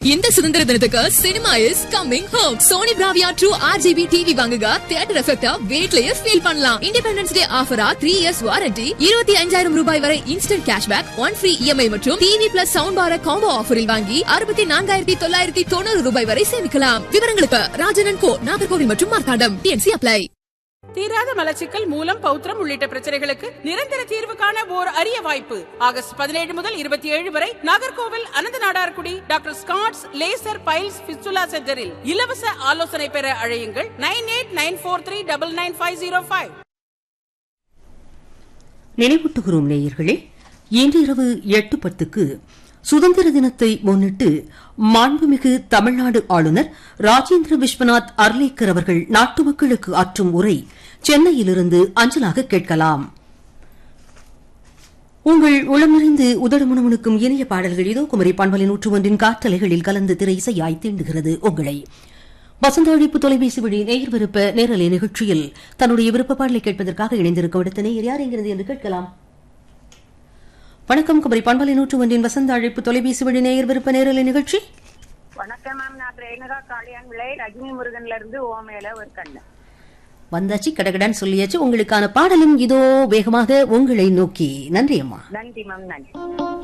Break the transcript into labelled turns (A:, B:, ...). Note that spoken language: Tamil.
A: இந்த சுதந்திர தினத்துக்கு cinema is coming home Sony Bravia true RGB TV வாங்குங்க தியேட்டர் எஃபெக்டா வீட்லயே ஃபீல் பண்ணலாம் இண்டிபெண்டன்ஸ் டே ஆஃபரா த்ரீ இயர்ஸ் வாரண்டி இருபத்தி அஞ்சாயிரம் ரூபாய் வரை instant cashback one free EMI மற்றும் TV plus sound bar combo ஆஃபரில் வாங்கி அறுபத்தி நான்காயிரத்தி தொள்ளாயிரத்தி தொண்ணூறு ரூபாய் வரை சேமிக்கலாம் விவரங்களுக்கு ராஜனன் கோ நாகர்கோவில் மற்றும் மார்த்தாண்டம் டிஎன்சி அப்ளை
B: தீராத மலச்சிக்கல் மூலம் பௌத்திரம் உள்ளிட்ட பிரச்சனைகளுக்கு நிரந்தர தீர்வு காண ஓர் அரிய வாய்ப்பு ஆகஸ்ட் பதினேழு முதல் இருபத்தி ஏழு வரை Nagercoil Anantha Nadarkudi doctor Scotts laser piles fistula சென்டரில் இலவச ஆலோசனை பெற அழையுங்கள் nine eight nine four three double nine five zero five
C: நினைவூட்டுகிறோம் நேயர்களே இன்று இரவு எட்டு பத்துக்கு சுதந்திர தினத்தை முன்னிட்டு மாண்புமிகு தமிழ்நாடு ஆளுநர் ராஜேந்திர விஸ்வநாத் அர்லேக்கர் அவர்கள் நாட்டு மக்களுக்கு ஆற்றும் உரை சென்னையிலிருந்து அஞ்சலாக கேட்கலாம் உங்கள் உளமிருந்து உதடுமுணுமுணுக்கும் இனிய பாடல்கள் இதோ குமரி பண்பலை நூற்று ஒன்றின் காற்றலைகளில் கலந்து திரை இசையாய் தீண்டுகிறது உங்களை வசந்த அழைப்பு தொலைபேசி வழி நேயர் விருப்ப நேரலை நிகழ்ச்சியில் தன்னுடைய விருப்ப பாடலை கேட்பதற்காக இணைந்திருக்கும் இடத்த நேயர் யார் என்கிறது என்று கேட்கலாம் வணக்கம் குமரி பண்பலை நூற்று ஒன்றின் வசந்த அழைப்பு தொலைபேசி வழி நேயர் விருப்ப நேரலை நிகழ்ச்சி
D: வணக்கம் மேம் நான் ரேணுகா காளியான் விளை ரஜினி முருகன்ல இருந்து ஓமேல ஒரு கண்ணு
C: வந்தாச்சு கடகடான்னு சொல்லியாச்சு உங்களுக்கான பாடலும் இதோ வேகமாக உங்களை நோக்கி நன்றி அம்மா
D: நன்றி மேம் நன்றி